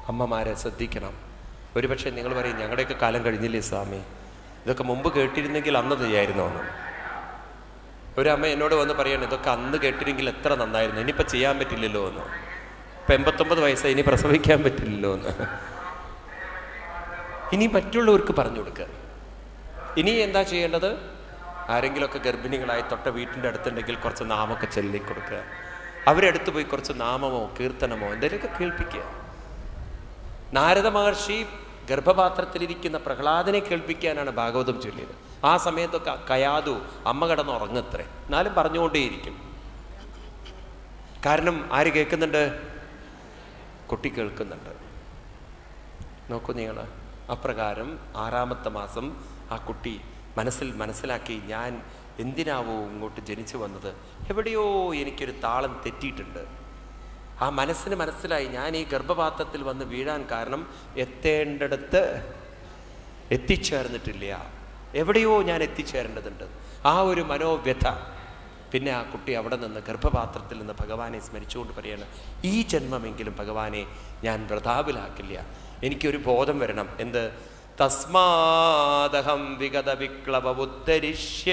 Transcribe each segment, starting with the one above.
അമ്മമാരെ ശ്രദ്ധിക്കണം ഒരുപക്ഷെ നിങ്ങൾ പറയും ഞങ്ങളുടെയൊക്കെ കാലം കഴിഞ്ഞില്ലേ സ്വാമി ഇതൊക്കെ മുമ്പ് കേട്ടിരുന്നെങ്കിൽ അന്ന് ചെയ്യായിരുന്നോ എന്ന് ഒരു അമ്മ എന്നോട് വന്ന് പറയാണ് ഇതൊക്കെ അന്ന് കേട്ടിരുന്നെങ്കിൽ എത്ര നന്നായിരുന്നു ഇനിയിപ്പോൾ ചെയ്യാൻ പറ്റില്ലല്ലോ എന്ന് ഇപ്പം എൺപത്തൊമ്പത് വയസ്സായി ഇനി പ്രസവിക്കാൻ പറ്റില്ലല്ലോ എന്ന് ഇനി മറ്റുള്ളവർക്ക് പറഞ്ഞു കൊടുക്കുക ഇനി എന്താ ചെയ്യേണ്ടത് ആരെങ്കിലുമൊക്കെ ഗർഭിണികളായി തൊട്ട വീട്ടിൻ്റെ അടുത്തുണ്ടെങ്കിൽ കുറച്ച് നാമൊക്കെ ചൊല്ലി കൊടുക്കുക അവരെടുത്ത് പോയി കുറച്ച് നാമമോ കീർത്തനമോ എന്തെങ്കിലുമൊക്കെ കേൾപ്പിക്കുക നാരദ മഹർഷി ഗർഭപാത്രത്തിലിരിക്കുന്ന പ്രഹ്ലാദനെ കേൾപ്പിക്കാനാണ് ഭാഗവതം ചൊല്ലിയത് ആ സമയത്തൊക്കെ കയാതു അമ്മ കിടന്ന് ഉറങ്ങത്രേ എന്നാലും പറഞ്ഞുകൊണ്ടേയിരിക്കും കാരണം ആര് കേൾക്കുന്നുണ്ട് കുട്ടി കേൾക്കുന്നുണ്ട് നോക്കൂ നിങ്ങൾ അപ്രകാരം ആറാമത്തെ മാസം ആ കുട്ടി മനസ്സിൽ മനസ്സിലാക്കി ഞാൻ എന്തിനാവോ ഇങ്ങോട്ട് ജനിച്ചു വന്നത് എവിടെയോ എനിക്കൊരു താളം തെറ്റിയിട്ടുണ്ട് ആ മനസ്സിന് മനസ്സിലായി ഞാൻ ഈ ഗർഭപാത്രത്തിൽ വന്ന് വീഴാൻ കാരണം എത്തേണ്ടടുത്ത് എത്തിച്ചേർന്നിട്ടില്ല എവിടെയോ ഞാൻ എത്തിച്ചേരേണ്ടതുണ്ട് ആ ഒരു മനോവ്യഥ പിന്നെ ആ കുട്ടി അവിടെ നിന്ന് ഗർഭപാത്രത്തിൽ നിന്ന് ഭഗവാനെ സ്മരിച്ചുകൊണ്ട് പറയാണ് ഈ ജന്മമെങ്കിലും ഭഗവാനെ ഞാൻ വൃഥാവിലാക്കില്ല എനിക്കൊരു ബോധം വരണം എന്ത് തസ്മാദഹം വിഗത വിക്ലവ ഉദ്ധരിഷ്യ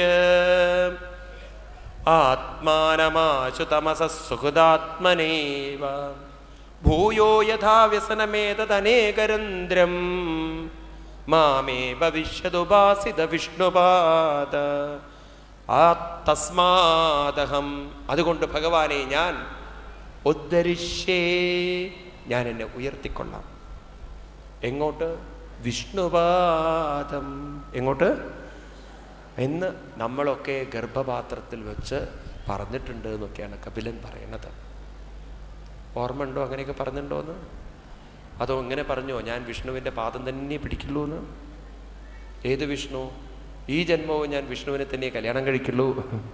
ആത്മാനമാശു തമസ സുഹൃദാത്മനേവ ഭൂയോ യഥാ വ്യസനമേതനേകരന്ദ്രം മാമേ ഭവിഷ്യതുപാസിത വിഷ്ണുപാദ ആ തസ്മാദഹം അതുകൊണ്ട് ഭഗവാനെ ഞാൻ ഉദ്ധരിഷ്യേ ഞാൻ എന്നെ ഉയർത്തിക്കൊള്ളാം എങ്ങോട്ട് വിഷ്ണുപാദം എങ്ങോട്ട് എന്ന് നമ്മളൊക്കെ ഗർഭപാത്രത്തിൽ വെച്ച് പറഞ്ഞിട്ടുണ്ട് എന്നൊക്കെയാണ് കപിലൻ പറയുന്നത് ഓർമ്മ ഉണ്ടോ അങ്ങനെയൊക്കെ പറഞ്ഞിട്ടുണ്ടോ എന്ന് അതോ എങ്ങനെ പറഞ്ഞോ ഞാൻ വിഷ്ണുവിൻ്റെ പാദം തന്നെ പിടിക്കുള്ളൂ എന്ന് ഏത് വിഷ്ണു ഈ ജന്മവും ഞാൻ വിഷ്ണുവിനെ തന്നെ കല്യാണം കഴിക്കുള്ളൂ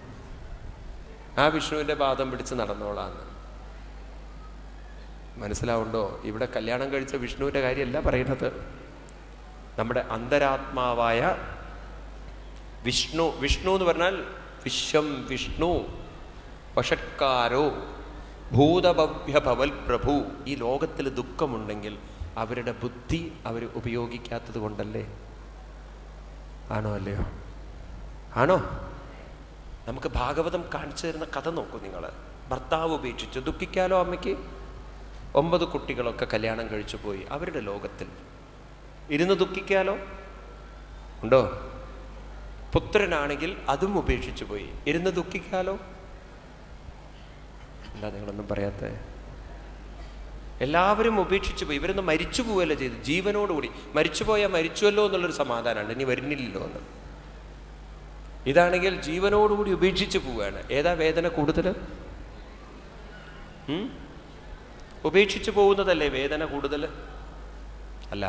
ആ വിഷ്ണുവിൻ്റെ പാദം പിടിച്ച് നടന്നോളാന്ന് മനസ്സിലാവുണ്ടോ ഇവിടെ കല്യാണം കഴിച്ച വിഷ്ണുവിൻ്റെ കാര്യമല്ല പറയുന്നത് നമ്മുടെ അന്തരാത്മാവായ വിഷ്ണു വിഷ്ണു എന്ന് പറഞ്ഞാൽ വിശ്വം വിഷ്ണു വഷട്കാരോ ഭൂതഭവ്യ ഭവൽ പ്രഭു ഈ ലോകത്തിൽ ദുഃഖമുണ്ടെങ്കിൽ അവരുടെ ബുദ്ധി അവർ ഉപയോഗിക്കാത്തത് കൊണ്ടല്ലേ ആണോ അല്ലയോ ആണോ നമുക്ക് ഭാഗവതം കാണിച്ചു തരുന്ന കഥ നോക്കൂ നിങ്ങൾ ഭർത്താവ് ഉപേക്ഷിച്ചു ദുഃഖിക്കാലോ അമ്മയ്ക്ക് ഒമ്പത് കുട്ടികളൊക്കെ കല്യാണം കഴിച്ചു പോയി അവരുടെ ലോകത്തിൽ ഇരുന്ന് ദുഃഖിക്കാലോ ഉണ്ടോ പുത്രനാണെങ്കിൽ അതും ഉപേക്ഷിച്ചു പോയി ഇരുന്ന് ദുഃഖിക്കാലോ എന്താ നിങ്ങളൊന്നും പറയാത്ത എല്ലാവരും ഉപേക്ഷിച്ചു പോയി ഇവരൊന്നും മരിച്ചു പോവല്ല ചെയ്തു ജീവനോടുകൂടി മരിച്ചു പോയാൽ മരിച്ചുവല്ലോ എന്നുള്ളൊരു സമാധാനമാണ് ഇനി വരുന്നില്ലല്ലോ എന്ന് ഇതാണെങ്കിൽ ജീവനോടുകൂടി ഉപേക്ഷിച്ചു പോവുകയാണ് ഏതാ വേദന കൂടുതൽ ഉം? ഉപേക്ഷിച്ചു പോകുന്നതല്ലേ വേദന കൂടുതൽ അല്ല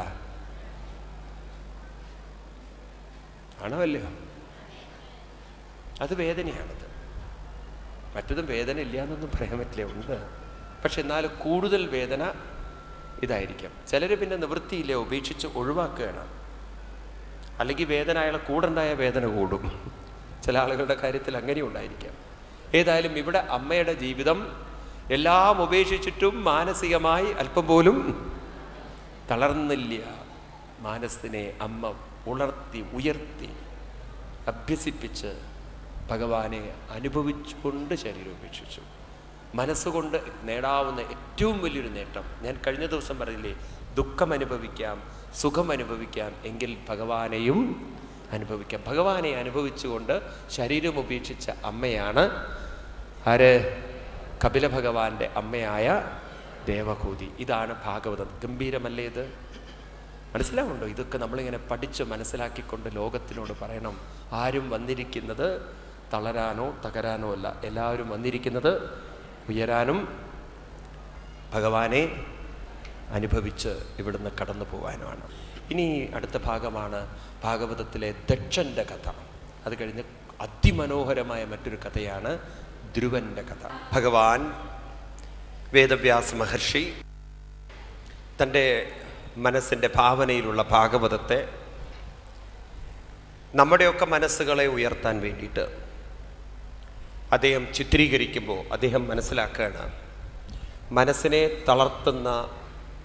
ആണോ അല്ലയോ അത് വേദനയാണത് മറ്റതും വേദന ഇല്ല എന്നൊന്നും പറയാൻ പറ്റില്ല ഉണ്ട് പക്ഷെ എന്നാലും കൂടുതൽ വേദന ഇതായിരിക്കും ചിലർ പിന്നെ നിവൃത്തിയില്ല ഉപേക്ഷിച്ച് ഒഴിവാക്കുകയാണ് അല്ലെങ്കിൽ വേദന അയാളെ കൂടണ്ടായ വേദന കൂടും ചില ആളുകളുടെ കാര്യത്തിൽ അങ്ങനെ ഉണ്ടായിരിക്കാം ഏതായാലും ഇവിടെ അമ്മയുടെ ജീവിതം എല്ലാം ഉപേക്ഷിച്ചിട്ടും മാനസികമായി അല്പം പോലും തളർന്നില്ല മാനസിനെ അമ്മ ഉണർത്തി ഉയർത്തി അഭ്യസിപ്പിച്ച് ഭഗവാനെ അനുഭവിച്ചുകൊണ്ട് ശരീരം ഉപേക്ഷിച്ചു മനസ്സുകൊണ്ട് നേടാവുന്ന ഏറ്റവും വലിയൊരു നേട്ടം ഞാൻ കഴിഞ്ഞ ദിവസം പറഞ്ഞില്ലേ ദുഃഖം അനുഭവിക്കാം സുഖം അനുഭവിക്കാം എങ്കിൽ ഭഗവാനെയും അനുഭവിക്കാം ഭഗവാനെ അനുഭവിച്ചുകൊണ്ട് ശരീരം ഉപേക്ഷിച്ച അമ്മയാണ് ആര് കപില ഭഗവാന്റെ അമ്മയായ ദേവകൂതി ഇതാണ് ഭാഗവതം ഗംഭീരമല്ലേ ഇത് മനസ്സിലാവുണ്ടോ ഇതൊക്കെ നമ്മളിങ്ങനെ പഠിച്ച് മനസ്സിലാക്കിക്കൊണ്ട് ലോകത്തിനോട് പറയണം ആരും വന്നിരിക്കുന്നത് തളരാനോ തകരാനോ അല്ല എല്ലാവരും വന്നിരിക്കുന്നത് ഉയരാനും ഭഗവാനെ അനുഭവിച്ച് ഇവിടുന്ന് കടന്നു പോകാനുമാണ് ഇനി അടുത്ത ഭാഗമാണ് ഭാഗവതത്തിലെ ദക്ഷൻ്റെ കഥ അത് കഴിഞ്ഞ് അതിമനോഹരമായ മറ്റൊരു കഥയാണ് ധ്രുവന്റെ കഥ ഭഗവാൻ വേദവ്യാസ മഹർഷി തൻ്റെ മനസ്സിൻ്റെ ഭാവനയിലുള്ള ഭാഗവതത്തെ നമ്മുടെയൊക്കെ മനസ്സുകളെ ഉയർത്താൻ വേണ്ടിയിട്ട് അദ്ദേഹം ചിത്രീകരിക്കുമ്പോൾ അദ്ദേഹം മനസ്സിലാക്കുകയാണ് മനസ്സിനെ തളർത്തുന്ന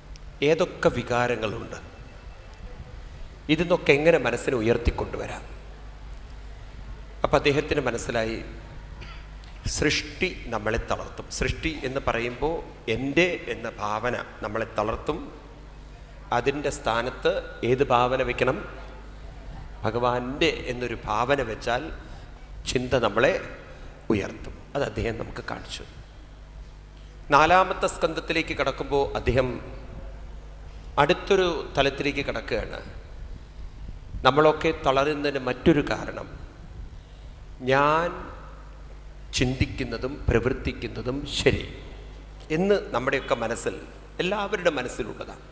ഏതൊക്കെ വികാരങ്ങളുണ്ട് ഇതിന്നൊക്കെ എങ്ങനെ മനസ്സിനെ ഉയർത്തിക്കൊണ്ടുവരാം അപ്പം അദ്ദേഹത്തിന് മനസ്സിലായി സൃഷ്ടി നമ്മളെ തളർത്തും സൃഷ്ടി എന്ന് പറയുമ്പോൾ എൻ്റെ എന്ന ഭാവന നമ്മളെ തളർത്തും അതിൻ്റെ സ്ഥാനത്ത് ഏത് ഭാവന വെക്കണം ഭഗവാന്റെ എന്നൊരു ഭാവന വെച്ചാൽ ചിന്ത നമ്മളെ ഉയർത്തും അത് അദ്ദേഹം നമുക്ക് കാണിച്ചു നാലാമത്തെ സ്കന്ധത്തിലേക്ക് കടക്കുമ്പോൾ അദ്ദേഹം അടുത്തൊരു തലത്തിലേക്ക് കടക്കുകയാണ് നമ്മളൊക്കെ തളരുന്നതിന് മറ്റൊരു കാരണം ഞാൻ ചിന്തിക്കുന്നതും പ്രവർത്തിക്കുന്നതും ശരി എന്ന് നമ്മുടെയൊക്കെ മനസ്സിൽ എല്ലാവരുടെ മനസ്സിലുള്ളതാണ്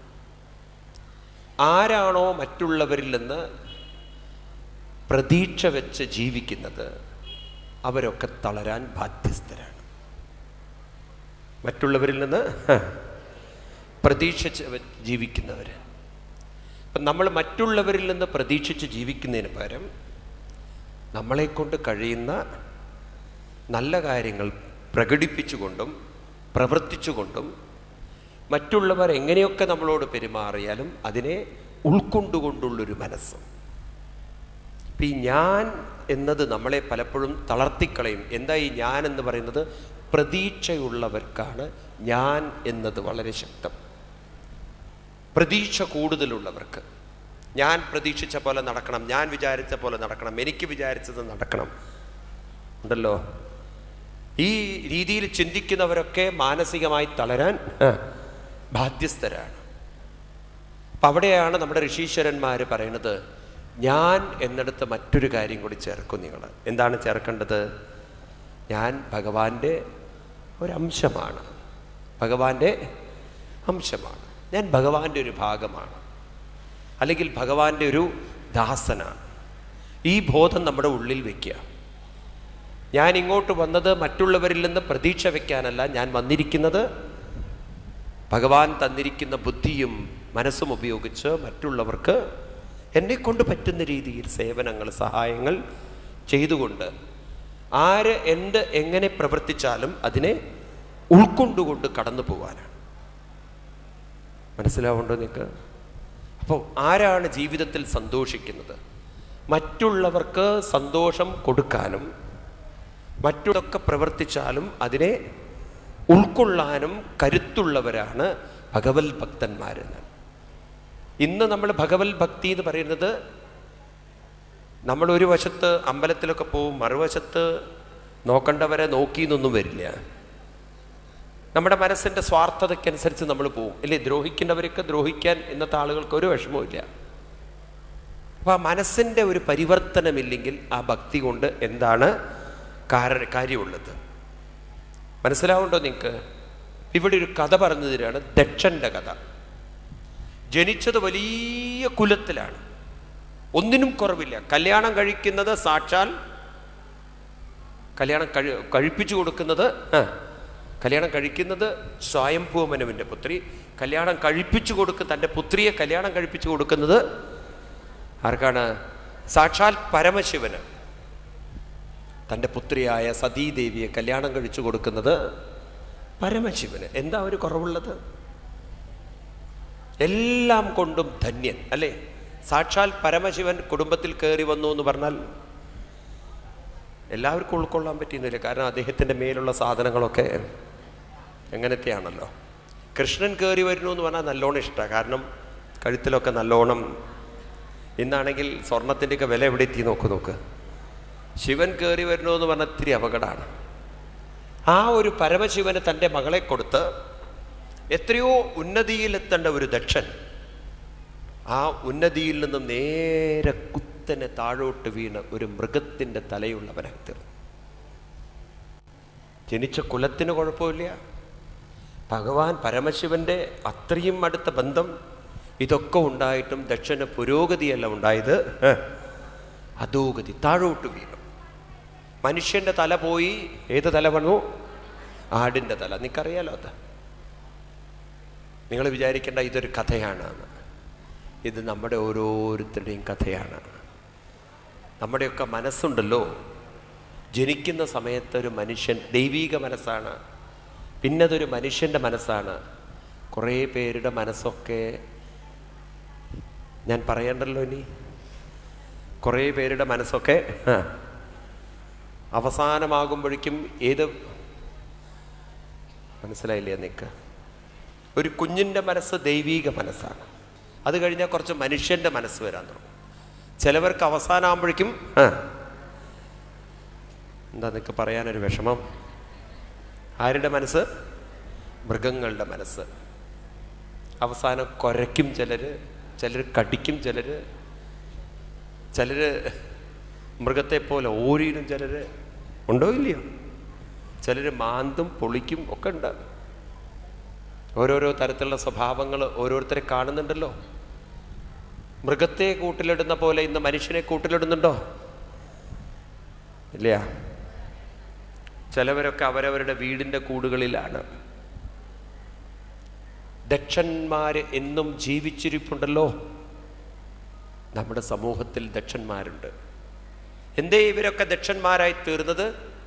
ആരാണോ മറ്റുള്ളവരിൽ നിന്ന് പ്രതീക്ഷ വെച്ച് ജീവിക്കുന്നത് അവരൊക്കെ തളരാൻ ബാധ്യസ്ഥരാണ് മറ്റുള്ളവരിൽ നിന്ന് പ്രതീക്ഷിച്ച് വെ- ജീവിക്കുന്നവർ അപ്പം നമ്മൾ മറ്റുള്ളവരിൽ നിന്ന് പ്രതീക്ഷിച്ച് ജീവിക്കുന്നതിന് പകരം നമ്മളെ കൊണ്ട് കഴിയുന്ന നല്ല കാര്യങ്ങൾ പ്രകടിപ്പിച്ചുകൊണ്ടും പ്രവർത്തിച്ചുകൊണ്ടും മറ്റുള്ളവർ എങ്ങനെയൊക്കെ നമ്മളോട് പെരുമാറിയാലും അതിനെ ഉൾക്കൊണ്ടുകൊണ്ടുള്ളൊരു മനസ്സ് ഇപ്പം ഈ ഞാൻ എന്നത് നമ്മളെ പലപ്പോഴും തളർത്തിക്കളയും എന്താ ഈ ഞാൻ എന്ന് പറയുന്നത് പ്രതീക്ഷയുള്ളവർക്കാണ് ഞാൻ എന്നത് വളരെ ശക്തം പ്രതീക്ഷ കൂടുതലുള്ളവർക്ക് ഞാൻ പ്രതീക്ഷിച്ച പോലെ നടക്കണം ഞാൻ വിചാരിച്ച പോലെ നടക്കണം എനിക്ക് വിചാരിച്ചത് നടക്കണം ഉണ്ടല്ലോ ഈ രീതിയിൽ ചിന്തിക്കുന്നവരൊക്കെ മാനസികമായി തളരാൻ ആ, ബാധ്യസ്ഥരാണ് അപ്പം അവിടെയാണ് നമ്മുടെ ഋഷീശ്വരന്മാർ പറയുന്നത് ഞാൻ എന്നിടത്ത് മറ്റൊരു കാര്യം കൂടി ചേർക്കും നിങ്ങൾ എന്താണ് ചേർക്കേണ്ടത് ഞാൻ ഭഗവാന്റെ ഒരംശമാണ് ഭഗവാന്റെ അംശമാണ് ഞാൻ ഭഗവാന്റെ ഒരു ഭാഗമാണ് അല്ലെങ്കിൽ ഭഗവാന്റെ ഒരു ദാസനാണ് ഈ ബോധം നമ്മുടെ ഉള്ളിൽ വെക്കുക ഞാൻ ഇങ്ങോട്ട് വന്നത് മറ്റുള്ളവരിൽ നിന്ന് പ്രതീക്ഷ വെക്കാനല്ല ഞാൻ വന്നിരിക്കുന്നത് ഭഗവാൻ തന്നിരിക്കുന്ന ബുദ്ധിയും മനസ്സും ഉപയോഗിച്ച് മറ്റുള്ളവർക്ക് എന്നെ കൊണ്ട് പറ്റുന്ന രീതിയിൽ സേവനങ്ങൾ സഹായങ്ങൾ ചെയ്തുകൊണ്ട് ആര് എന്ത് എങ്ങനെ പ്രവർത്തിച്ചാലും അതിനെ ഉൾക്കൊണ്ടുകൊണ്ട് കടന്നു പോകാനാണ് മനസ്സിലാവുണ്ടോ നിങ്ങൾക്ക് അപ്പോൾ ആരാണ് ജീവിതത്തിൽ സന്തോഷിക്കുന്നത് മറ്റുള്ളവർക്ക് സന്തോഷം കൊടുക്കാനും മറ്റൊക്കെ പ്രവർത്തിച്ചാലും അതിനെ ഉൾക്കൊള്ളാനും കരുത്തുള്ളവരാണ് ഭഗവത് ഭക്തന്മാരെന്ന് ഇന്ന് നമ്മൾ ഭഗവത് ഭക്തി എന്ന് പറയുന്നത് നമ്മൾ ഒരു വശത്ത് അമ്പലത്തിലൊക്കെ പോവും മറുവശത്ത് നോക്കണ്ടവരെ നോക്കി എന്നൊന്നും വരില്ല നമ്മുടെ മനസ്സിൻ്റെ സ്വാർത്ഥതയ്ക്കനുസരിച്ച് നമ്മൾ പോവും ഇല്ലേ ദ്രോഹിക്കേണ്ടവരൊക്കെ ദ്രോഹിക്കാൻ ഇന്നത്തെ ആളുകൾക്ക് ഒരു വിഷമവും ഇല്ല അപ്പോൾ ആ മനസ്സിൻ്റെ ഒരു പരിവർത്തനമില്ലെങ്കിൽ ആ ഭക്തി കൊണ്ട് എന്താണ് കാരണ കാര്യമുള്ളത് മനസ്സിലാവുണ്ടോ നിങ്ങൾക്ക് ഇവിടെ ഒരു കഥ പറഞ്ഞു തരികയാണ് ദക്ഷന്റെ കഥ ജനിച്ചത് വലിയ കുലത്തിലാണ് ഒന്നിനും കുറവില്ല കല്യാണം കഴിക്കുന്നത് സാക്ഷാൽ കല്യാണം കഴി കഴിപ്പിച്ചു കൊടുക്കുന്നത് ആ, കല്യാണം കഴിക്കുന്നത് സ്വയംഭൂമനുവിൻ്റെ പുത്രി കല്യാണം കഴിപ്പിച്ചു കൊടുക്കുക തൻ്റെ പുത്രിയെ കല്യാണം കഴിപ്പിച്ചു കൊടുക്കുന്നത് ആർക്കാണ് സാക്ഷാൽ പരമശിവന് തൻ്റെ പുത്രിയായ സതീദേവിയെ കല്യാണം കഴിച്ചു കൊടുക്കുന്നത് പരമശിവന് എന്താ ഒരു കുറവുള്ളത് എല്ലാം കൊണ്ടും ധന്യൻ അല്ലേ സാക്ഷാൽ പരമശിവൻ കുടുംബത്തിൽ കയറി വന്നു എന്ന് പറഞ്ഞാൽ എല്ലാവർക്കും ഉൾക്കൊള്ളാൻ പറ്റുന്നില്ല കാരണം അദ്ദേഹത്തിൻ്റെ മേലുള്ള സാധനങ്ങളൊക്കെ എങ്ങനത്തെയാണല്ലോ കൃഷ്ണൻ കയറി വരുന്നു എന്ന് പറഞ്ഞാൽ നല്ലോണം ഇഷ്ടമാണ് കാരണം കഴുത്തിലൊക്കെ നല്ലോണം ഇന്നാണെങ്കിൽ സ്വർണത്തിൻ്റെയൊക്കെ വില എവിടെ എത്തി നോക്ക് നോക്ക് ശിവൻ കയറി വരുന്നു എന്ന് പറഞ്ഞാൽ ഇത്തിരി അപകടമാണ് ആ ഒരു പരമശിവന് തൻ്റെ മകളെ കൊടുത്ത് എത്രയോ ഉന്നതിയിലെത്തേണ്ട ഒരു ദക്ഷൻ ആ ഉന്നതിയിൽ നിന്നും നേരെ കുത്തനെ താഴോട്ട് വീണ് ഒരു മൃഗത്തിൻ്റെ തലയുള്ളവനായി തീർന്നു ജനിച്ച കുലത്തിന് കുഴപ്പമില്ല ഭഗവാൻ പരമശിവന്റെ അത്രയും അടുത്ത ബന്ധം ഇതൊക്കെ ഉണ്ടായിട്ടും ദക്ഷന് പുരോഗതിയല്ല ഉണ്ടായത് ഏ, അധോഗതി താഴോട്ട് വീണു മനുഷ്യന്റെ തല പോയി ഏത് തല വന്നു ആടിന്റെ തല നിനക്കറിയാലോ അത് നിങ്ങൾ വിചാരിക്കേണ്ട ഇതൊരു കഥയാണ് എന്ന്. ഇത് നമ്മുടെ ഓരോരുത്തരുടെയും കഥയാണ് നമ്മുടെയൊക്കെ മനസ്സുണ്ടല്ലോ ജനിക്കുന്ന സമയത്ത് ഒരു മനുഷ്യൻ ദൈവീക മനസ്സാണ് പിന്നെ അതൊരു മനുഷ്യൻ്റെ മനസ്സാണ് കുറേ പേരുടെ മനസ്സൊക്കെ ഞാൻ പറയണ്ടല്ലോ ഇനി കുറേ പേരുടെ മനസ്സൊക്കെ ആ, അവസാനമാകുമ്പോഴേക്കും ഏത് മനസ്സിലായില്ലേ നിൽക്ക് ഒരു കുഞ്ഞിൻ്റെ മനസ്സ് ദൈവീക മനസ്സാണ് അത് കഴിഞ്ഞാൽ കുറച്ച് മനുഷ്യൻ്റെ മനസ്സ് വരാൻ തുടങ്ങും ചിലവർക്ക് അവസാനമാകുമ്പോഴേക്കും ആ എന്താ നിനക്ക് പറയാനൊരു വിഷമം ആരുടെ മനസ്സ് മൃഗങ്ങളുടെ മനസ്സ് അവസാനം കുരയ്ക്കും ചിലർ ചിലർ കടിക്കും ചിലർ ചിലർ മൃഗത്തെ പോലെ ഓരിയിടും ചിലർ ഉണ്ടോ ഇല്ലയോ ചിലർ മാന്തും പൊളിക്കും ഒക്കെ ഉണ്ട് ഓരോരോ തരത്തിലുള്ള സ്വഭാവങ്ങൾ ഓരോരുത്തരെ കാണുന്നുണ്ടല്ലോ മൃഗത്തെ കൂട്ടിലിടുന്ന പോലെ ഇന്ന് മനുഷ്യനെ കൂട്ടിലിടുന്നുണ്ടോ ഇല്ല ചിലവരൊക്കെ അവരവരുടെ വീടിൻ്റെ കൂടുകളിലാണ് ദക്ഷന്മാര് എന്നും ജീവിച്ചിരിപ്പുണ്ടല്ലോ നമ്മുടെ സമൂഹത്തിൽ ദക്ഷന്മാരുണ്ട് എന്തേ ഇവരൊക്കെ ദക്ഷന്മാരായി തീർന്നത്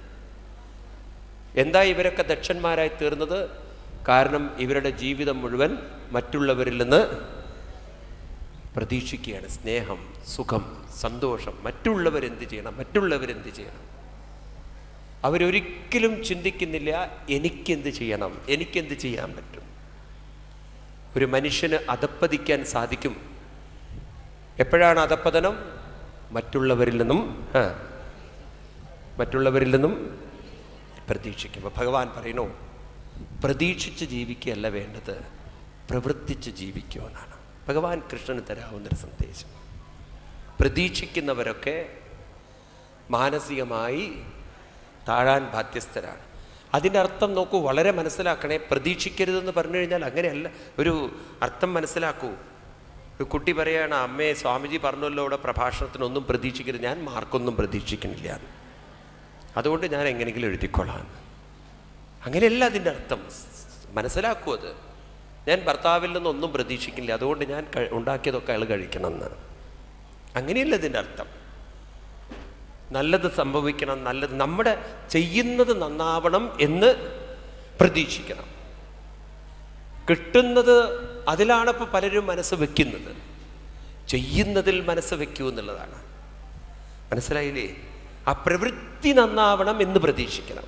എന്താ ഇവരൊക്കെ ദക്ഷന്മാരായി തീർന്നത് കാരണം ഇവരുടെ ജീവിതം മുഴുവൻ മറ്റുള്ളവരിൽ നിന്ന് പ്രതീക്ഷിക്കുകയാണ് സ്നേഹം സുഖം സന്തോഷം മറ്റുള്ളവരെന്ത് ചെയ്യണം മറ്റുള്ളവരെന്ത് ചെയ്യണം അവരൊരിക്കലും ചിന്തിക്കുന്നില്ല എനിക്കെന്ത് ചെയ്യണം എനിക്കെന്ത് ചെയ്യാൻ പറ്റും ഒരു മനുഷ്യന് അധപ്പതിക്കാൻ സാധിക്കും എപ്പോഴാണ് അധപ്പതനം മറ്റുള്ളവരിൽ നിന്നും ആ, മറ്റുള്ളവരിൽ നിന്നും പ്രതീക്ഷിക്കുമ്പോൾ ഭഗവാൻ പറയുന്നു പ്രതീക്ഷിച്ച് ജീവിക്കുകയല്ല വേണ്ടത് പ്രവർത്തിച്ച് ജീവിക്കുമെന്നാണ് ഭഗവാൻ കൃഷ്ണന് തരാവുന്നൊരു സന്ദേശം പ്രതീക്ഷിക്കുന്നവരൊക്കെ മാനസികമായി താഴാൻ ബാധ്യസ്ഥരാണ് അതിൻ്റെ അർത്ഥം നോക്കൂ വളരെ മനസ്സിലാക്കണേ പ്രതീക്ഷിക്കരുതെന്ന് പറഞ്ഞു കഴിഞ്ഞാൽ അങ്ങനെയല്ല ഒരു അർത്ഥം മനസ്സിലാക്കൂ ഒരു കുട്ടി പറയാണ് അമ്മേ സ്വാമിജി പറഞ്ഞല്ലോ ഇവിടെ പ്രഭാഷണത്തിനൊന്നും പ്രതീക്ഷിക്കരുത് ഞാൻ മാർക്കൊന്നും പ്രതീക്ഷിക്കണില്ല എന്ന്. അതുകൊണ്ട് ഞാൻ എങ്ങനെയെങ്കിലും എഴുതിക്കൊള്ളാം അങ്ങനെയല്ല അതിൻ്റെ അർത്ഥം മനസ്സിലാക്കൂ അത് ഞാൻ ഭർത്താവിൽ നിന്നൊന്നും പ്രതീക്ഷിക്കില്ല അതുകൊണ്ട് ഞാൻ കഴി- ഉണ്ടാക്കിയതൊക്കെ അയാൾ കഴിക്കണം എന്ന് അങ്ങനെയല്ല ഇതിൻ്റെ അർത്ഥം നല്ലത് സംഭവിക്കണം നല്ലത് നമ്മുടെ ചെയ്യുന്നത് നന്നാവണം എന്ന് പ്രതീക്ഷിക്കണം കിട്ടുന്നത് അതിലാണ് ഇപ്പോൾ പലരും മനസ്സ് വെക്കുന്നത് ചെയ്യുന്നതിൽ മനസ്സ് വെക്കൂ എന്നുള്ളതാണ് മനസ്സിലായില്ലേ ആ പ്രവൃത്തി നന്നാവണം എന്ന് പ്രതീക്ഷിക്കണം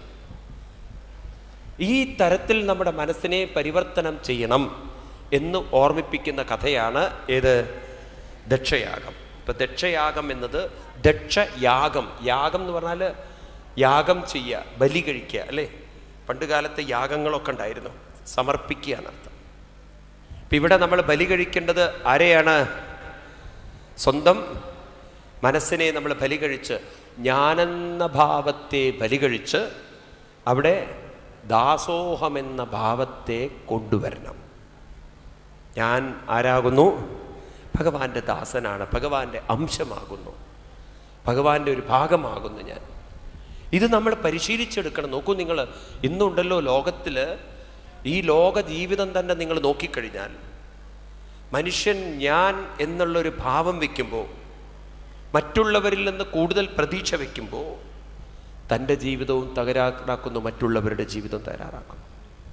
ഈ തരത്തിൽ നമ്മുടെ മനസ്സിനെ പരിവർത്തനം ചെയ്യണം എന്ന് ഓർമ്മിപ്പിക്കുന്ന കഥയാണ് ഏത് ദക്ഷയാഗം ഇപ്പൊ ദക്ഷയാഗം എന്നത് ദക്ഷയാഗം യാഗം എന്ന് പറഞ്ഞാൽ യാഗം ചെയ്യുക ബലി കഴിക്കുക അല്ലേ പണ്ട് കാലത്ത് യാഗങ്ങളൊക്കെ ഉണ്ടായിരുന്നു സമർപ്പിക്കുക എന്നർത്ഥം ഇപ്പൊ ഇവിടെ നമ്മൾ ബലി കഴിക്കേണ്ടത് ആരെയാണ് സ്വന്തം മനസ്സിനെ നമ്മൾ ബലി കഴിച്ച് ഞാനെന്ന ഭാവത്തെ ബലി കഴിച്ച് അവിടെ ദാസോഹമെന്ന ഭാവത്തെ കൊണ്ടുവരണം ഞാൻ ആരാകുന്നു ഭഗവാന്റെ ദാസനാണ് ഭഗവാന്റെ അംശമാകുന്നു ഭഗവാന്റെ ഒരു ഭാഗമാകുന്നു ഞാൻ ഇത് നമ്മൾ പരിശീലിച്ചെടുക്കണം നോക്കൂ നിങ്ങൾ ഇന്നുണ്ടല്ലോ ലോകത്തിൽ ഈ ലോക ജീവിതം തന്നെ നിങ്ങൾ നോക്കിക്കഴിഞ്ഞാൽ മനുഷ്യൻ ഞാൻ എന്നുള്ളൊരു ഭാവം വയ്ക്കുമ്പോൾ മറ്റുള്ളവരിൽ നിന്ന് കൂടുതൽ പ്രതീക്ഷ വയ്ക്കുമ്പോൾ തൻ്റെ ജീവിതവും തകരാറാക്കുന്നു മറ്റുള്ളവരുടെ ജീവിതം തകരാറാക്കുന്നു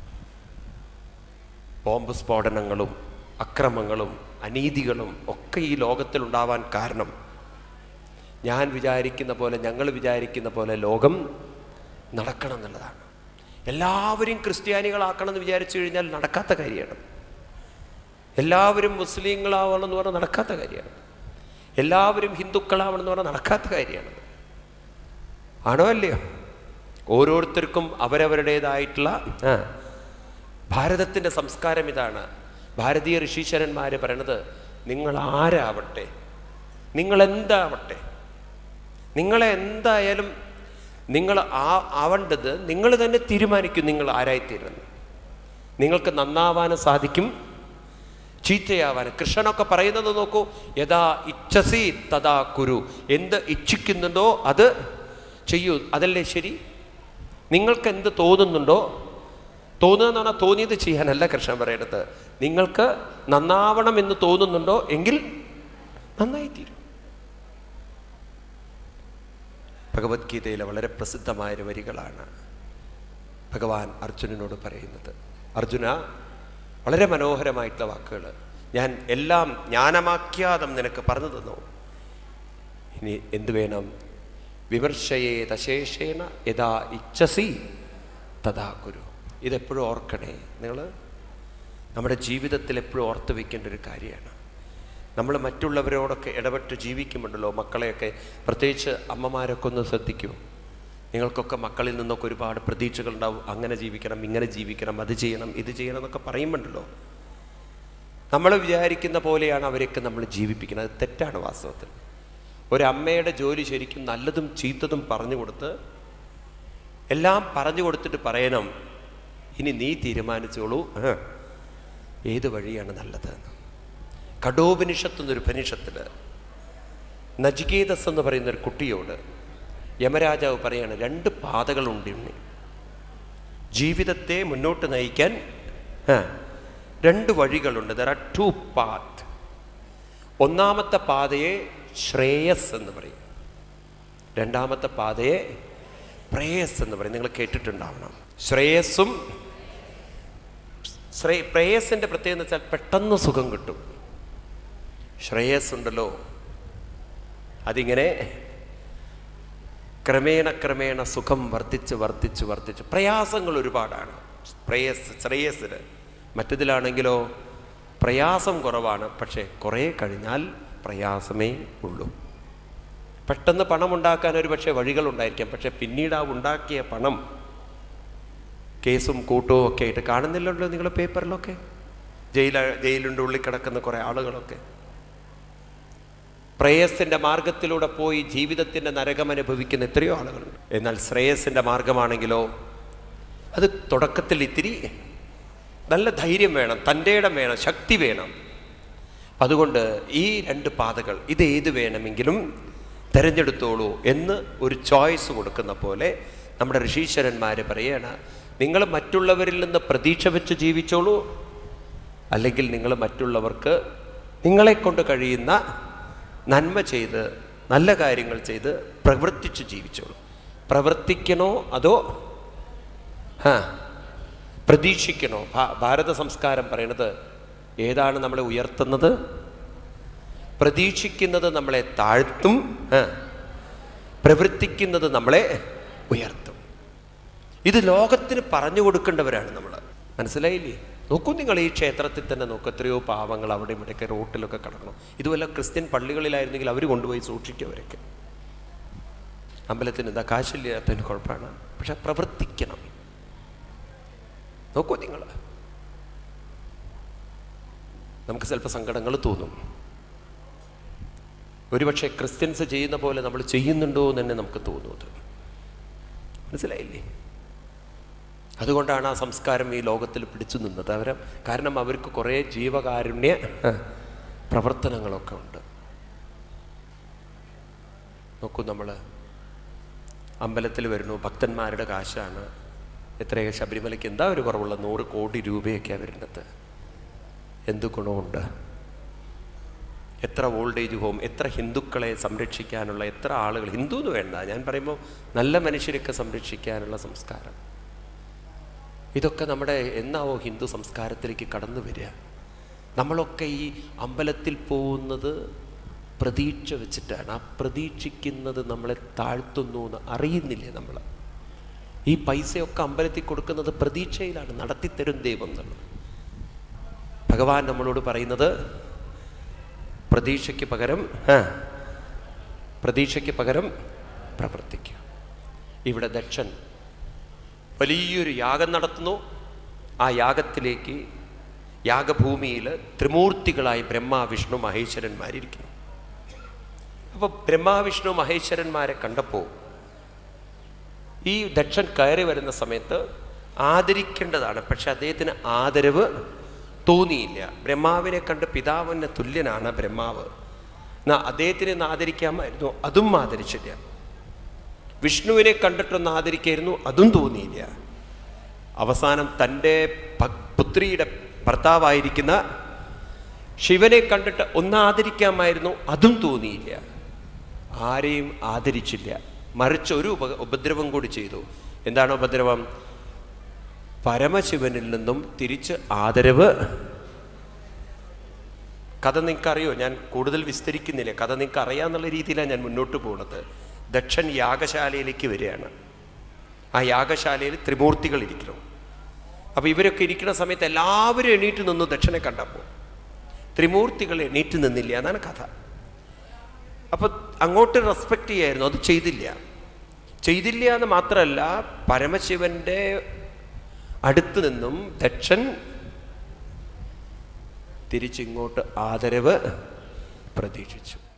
ബോംബ് സ്ഫോടനങ്ങളും അക്രമങ്ങളും അനീതികളും ഒക്കെ ഈ ലോകത്തിൽ ഉണ്ടാവാൻ കാരണം ഞാൻ വിചാരിക്കുന്ന പോലെ ഞങ്ങൾ വിചാരിക്കുന്ന പോലെ ലോകം നടക്കണം എന്നുള്ളതാണ് എല്ലാവരും ക്രിസ്ത്യാനികളാക്കണം എന്ന് വിചാരിച്ചു കഴിഞ്ഞാൽ നടക്കാത്ത കാര്യമാണ് എല്ലാവരും മുസ്ലിങ്ങളാവണം എന്ന് പറഞ്ഞാൽ നടക്കാത്ത കാര്യമാണ് എല്ലാവരും ഹിന്ദുക്കളാവണം എന്ന് പറഞ്ഞാൽ നടക്കാത്ത കാര്യമാണ് ആണോ അല്ലയോ ഓരോരുത്തർക്കും അവരവരുടേതായിട്ടുള്ള ആ, ഭാരതത്തിൻ്റെ സംസ്കാരം ഇതാണ് ഭാരതീയ ഋഷീശ്വരന്മാർ പറയണത് നിങ്ങൾ ആരാവട്ടെ നിങ്ങൾ എന്താവട്ടെ നിങ്ങളെ എന്തായാലും നിങ്ങൾ ആ ആവേണ്ടത് നിങ്ങൾ തന്നെ തീരുമാനിക്കും നിങ്ങൾ ആരായിത്തീരുമെന്ന് നിങ്ങൾക്ക് നന്നാവാനും സാധിക്കും ചീത്തയാവാനും കൃഷ്ണനൊക്കെ പറയുന്നത് നോക്കൂ യഥാ ഇച്ഛസി തഥാ കുരു എന്ത് ഇച്ഛിക്കുന്നുണ്ടോ അത് ചെയ്യൂ അതല്ലേ ശരി നിങ്ങൾക്ക് എന്ത് തോന്നുന്നുണ്ടോ തോന്നുക എന്ന് പറഞ്ഞാൽ തോന്നിയത് ചെയ്യാനല്ല കൃഷ്ണൻ പറയണത് നിങ്ങൾക്ക് നന്നാവണം എന്ന് തോന്നുന്നുണ്ടോ എങ്കിൽ നന്നായി തീരും ഭഗവത്ഗീതയിലെ വളരെ പ്രസിദ്ധമായ ഒരു വരികളാണ് ഭഗവാൻ അർജുനനോട് പറയുന്നത് അർജുന വളരെ മനോഹരമായിട്ടുള്ള വാക്കുകൾ ഞാൻ എല്ലാം ജ്ഞാനമാഖ്യാതം നിനക്ക് പറഞ്ഞു തന്നു ഇനി എന്തു വേണം വിമർശയേ ദശേഷേന യഥാ ഇച്ഛസി തഥാ കുരു ഇതെപ്പോഴും ഓർക്കണേ നിങ്ങൾ നമ്മുടെ ജീവിതത്തിൽ എപ്പോഴും ഓർത്ത് വെക്കേണ്ട ഒരു കാര്യമാണ് നമ്മൾ മറ്റുള്ളവരോടൊക്കെ ഇടപെട്ട് ജീവിക്കുമുണ്ടല്ലോ മക്കളെയൊക്കെ പ്രത്യേകിച്ച് അമ്മമാരൊക്കെ ഒന്ന് ശ്രദ്ധിക്കൂ നിങ്ങൾക്കൊക്കെ മക്കളിൽ നിന്നൊക്കെ ഒരുപാട് പ്രതീക്ഷകളുണ്ടാവും അങ്ങനെ ജീവിക്കണം ഇങ്ങനെ ജീവിക്കണം അത് ചെയ്യണം ഇത് ചെയ്യണം എന്നൊക്കെ പറയുമ്പോണ്ടല്ലോ നമ്മൾ വിചാരിക്കുന്ന പോലെയാണ് അവരെയൊക്കെ നമ്മൾ ജീവിപ്പിക്കുന്നത് അത് തെറ്റാണ് വാസ്തവത്തിൽ ഒരമ്മയുടെ ജോലി ശരിക്കും നല്ലതും ചീത്തതും പറഞ്ഞു കൊടുത്ത് എല്ലാം പറഞ്ഞു കൊടുത്തിട്ട് പറയണം ഇനി നീ തീരുമാനിച്ചോളൂ ആ, ഏത് വഴിയാണ് നല്ലത് എന്ന് കഠോപനിഷത്ത് എന്നൊരു ഉപനിഷത്തിൽ നജികേതസ് എന്ന് പറയുന്ന ഒരു കുട്ടിയോട് യമരാജാവ് പറയാണ് രണ്ട് പാതകളുണ്ട് ഇന്ന് ജീവിതത്തെ മുന്നോട്ട് നയിക്കാൻ ആ, രണ്ട് വഴികളുണ്ട് ദർ ആർ ടു പാത്ത് ഒന്നാമത്തെ പാതയെ ശ്രേയസ് എന്ന് പറയും രണ്ടാമത്തെ പാതയെ പ്രേയസ് എന്ന് പറയും നിങ്ങൾ കേട്ടിട്ടുണ്ടാവണം ശ്രേയസ്സും ശ്രേ പ്രേയസിൻ്റെ പ്രത്യേകത എന്ന് വെച്ചാൽ പെട്ടെന്ന് സുഖം കിട്ടും ശ്രേയസ് ഉണ്ടല്ലോ അതിങ്ങനെ ക്രമേണ ക്രമേണ സുഖം വർദ്ധിച്ച് വർദ്ധിച്ച് വർദ്ധിച്ച് പ്രയാസങ്ങൾ ഒരുപാടാണ് പ്രേയസ് ശ്രേയസ്സിന് മറ്റതിലാണെങ്കിലോ പ്രയാസം കുറവാണ് പക്ഷേ കുറേ കഴിഞ്ഞാൽ പ്രയാസമേ ഉള്ളൂ പെട്ടെന്ന് പണം ഉണ്ടാക്കാൻ ഒരു പക്ഷേ വഴികളുണ്ടായിരിക്കാം പക്ഷെ പിന്നീട് ആ ഉണ്ടാക്കിയ പണം കേസും കൂട്ടവും ഒക്കെ ആയിട്ട് കാണുന്നില്ലല്ലോ നിങ്ങൾ പേപ്പറിലൊക്കെ ജയില ജയിലിൻ്റെ ഉള്ളിൽ കിടക്കുന്ന കുറേ ആളുകളൊക്കെ പ്രേയസിൻ്റെ മാർഗത്തിലൂടെ പോയി ജീവിതത്തിൻ്റെ നരകം അനുഭവിക്കുന്ന എത്രയോ ആളുകളുണ്ട് എന്നാൽ ശ്രേയസിൻ്റെ മാർഗമാണെങ്കിലോ അത് തുടക്കത്തിൽ ഇത്തിരി നല്ല ധൈര്യം വേണം തൻ്റെ ഇടം വേണം ശക്തി വേണം അതുകൊണ്ട് ഈ രണ്ട് പാതകൾ ഇത് ഏത് വേണമെങ്കിലും തിരഞ്ഞെടുത്തോളൂ എന്ന് ഒരു ചോയ്സ് കൊടുക്കുന്ന പോലെ നമ്മുടെ ഋഷീശ്വരന്മാർ പറയാണ് നിങ്ങൾ മറ്റുള്ളവരിൽ നിന്ന് പ്രതീക്ഷ വെച്ച് ജീവിച്ചോളൂ അല്ലെങ്കിൽ നിങ്ങൾ മറ്റുള്ളവർക്ക് നിങ്ങളെ കൊണ്ട് കഴിയുന്ന നന്മ ചെയ്ത് നല്ല കാര്യങ്ങൾ ചെയ്ത് പ്രവർത്തിച്ച് ജീവിച്ചോളൂ പ്രവർത്തിക്കണോ അതോ ആ പ്രതീക്ഷിക്കണോ ഭാ- ഭാരത സംസ്കാരം പറയണത് ഏതാണ് നമ്മളെ ഉയർത്തുന്നത് പ്രതീക്ഷിക്കുന്നത് നമ്മളെ താഴ്ത്തും ആ, പ്രവർത്തിക്കുന്നത് നമ്മളെ ഉയർത്തും ഇത് ലോകത്തിന് പറഞ്ഞു കൊടുക്കേണ്ടവരാണ് നമ്മൾ മനസ്സിലായില്ലേ നോക്കൂ നിങ്ങൾ ഈ ക്ഷേത്രത്തിൽ തന്നെ നോക്കൂ എത്രയോ പാവങ്ങൾ അവിടെ ഇവിടെയൊക്കെ റോട്ടിലൊക്കെ കിടക്കണം ഇതുവല്ല ക്രിസ്ത്യൻ പള്ളികളിലായിരുന്നെങ്കിൽ അവർ കൊണ്ടുപോയി സൂക്ഷിക്കും അവരൊക്കെ അമ്പലത്തിന് എന്താ കാശില്ലാത്തതിന് കുഴപ്പമാണ് പക്ഷെ പ്രവർത്തിക്കണം നോക്കൂ നിങ്ങൾ നമുക്ക് ചിലപ്പോൾ സങ്കടങ്ങൾ തോന്നും ഒരുപക്ഷെ ക്രിസ്ത്യൻസ് ചെയ്യുന്ന പോലെ നമ്മൾ ചെയ്യുന്നുണ്ടോ എന്ന് തന്നെ നമുക്ക് തോന്നും അത് മനസ്സിലായില്ലേ അതുകൊണ്ടാണ് ആ സംസ്കാരം ഈ ലോകത്തിൽ പിടിച്ചു നിന്നത് അവർ കാരണം അവർക്ക് കുറേ ജീവകാരുണ്യ ആ, പ്രവർത്തനങ്ങളൊക്കെ ഉണ്ട് നോക്കൂ നമ്മൾ അമ്പലത്തിൽ വരുന്നു ഭക്തന്മാരുടെ കാശാണ് എത്രയോ ശബരിമലയ്ക്ക് എന്താ ഒരു കുറവുള്ള നൂറ് കോടി രൂപയൊക്കെയാണ് വരുന്നത് എന്ത് ഗുണമുണ്ട് എത്ര ഓൾഡ് ഏജ് ഹോം എത്ര ഹിന്ദുക്കളെ സംരക്ഷിക്കാനുള്ള എത്ര ആളുകൾ ഹിന്ദു എന്ന് വേണ്ട ഞാൻ പറയുമ്പോൾ നല്ല മനുഷ്യരൊക്കെ സംരക്ഷിക്കാനുള്ള സംസ്കാരം ഇതൊക്കെ നമ്മുടെ എന്നാവോ ഹിന്ദു സംസ്കാരത്തിലേക്ക് കടന്നു വരിക നമ്മളൊക്കെ ഈ അമ്പലത്തിൽ പോകുന്നത് പ്രതീക്ഷ വെച്ചിട്ടാണ് ആ പ്രതീക്ഷിക്കുന്നത് നമ്മളെ താഴ്ത്തുന്നു എന്ന് അറിയുന്നില്ലേ നമ്മൾ ഈ പൈസയൊക്കെ അമ്പലത്തിൽ കൊടുക്കുന്നത് പ്രതീക്ഷയിലാണ് നടത്തിത്തരും ദൈവം എന്നുള്ളത് ഭഗവാൻ നമ്മളോട് പറയുന്നത് പ്രതീക്ഷയ്ക്ക് പകരം ആ, പ്രതീക്ഷയ്ക്ക് പകരം പ്രവർത്തിക്കുക ഇവിടെ ദക്ഷൻ വലിയൊരു യാഗം നടത്തുന്നു ആ യാഗത്തിലേക്ക് യാഗഭൂമിയിൽ ത്രിമൂർത്തികളായി ബ്രഹ്മ വിഷ്ണു മഹേശ്വരന്മാരിയ്ക്കുന്നു അപ്പോൾ ബ്രഹ്മ വിഷ്ണു മഹേശ്വരന്മാരെ കണ്ടപ്പോൾ ഈ ദക്ഷൻ കയറി വരുന്ന സമയത്ത് ആദരിക്കേണ്ടതാണ് പക്ഷെ അദ്ദേഹത്തിന് ആദരവ് തോന്നിയില്ല ബ്രഹ്മാവിനെ കണ്ട് പിതാവിന് തുല്യനാണ് ബ്രഹ്മാവ് എന്നാ അദ്ദേഹത്തിനെ ഒന്ന് ആദരിക്കാമായിരുന്നു അതും ആദരിച്ചില്ല വിഷ്ണുവിനെ കണ്ടിട്ടൊന്ന് ആദരിക്കായിരുന്നു അതും തോന്നിയില്ല അവസാനം തൻ്റെ ഭ- പുത്രിയുടെ ഭർത്താവായിരിക്കുന്ന ശിവനെ കണ്ടിട്ട് ഒന്ന് ആദരിക്കാമായിരുന്നു അതും തോന്നിയില്ല ആരെയും ആദരിച്ചില്ല മറിച്ച് ഒരു ഉപ ഉപദ്രവം കൂടി ചെയ്തു എന്താണ് ഉപദ്രവം പരമശിവനിൽ നിന്നും തിരിച്ച് ആദരവ് കഥ നിങ്ങൾക്കറിയോ ഞാൻ കൂടുതൽ വിസ്തരിക്കുന്നില്ല കഥ നിങ്ങൾക്ക് അറിയാമെന്നുള്ള രീതിയിലാണ് ഞാൻ മുന്നോട്ട് പോകുന്നത് ദക്ഷൻ യാഗശാലയിലേക്ക് വരികയാണ് ആ യാഗശാലയിൽ ത്രിമൂർത്തികൾ ഇരിക്കണം അപ്പോൾ ഇവരൊക്കെ ഇരിക്കുന്ന സമയത്ത് എല്ലാവരും എണീറ്റ് നിന്നു ദക്ഷനെ കണ്ടപ്പോൾ ത്രിമൂർത്തികൾ എണീറ്റ് നിന്നില്ല എന്നാണ് കഥ അപ്പോൾ അങ്ങോട്ട് റെസ്പെക്റ്റ് ചെയ്യായിരുന്നു അത് ചെയ്തില്ല ചെയ്തില്ല എന്ന് മാത്രമല്ല പരമശിവന്റെ അടുത്ത് നിന്നും ദക്ഷൻ തിരിച്ചിങ്ങോട്ട് ആദരവ് പ്രതീക്ഷിച്ചു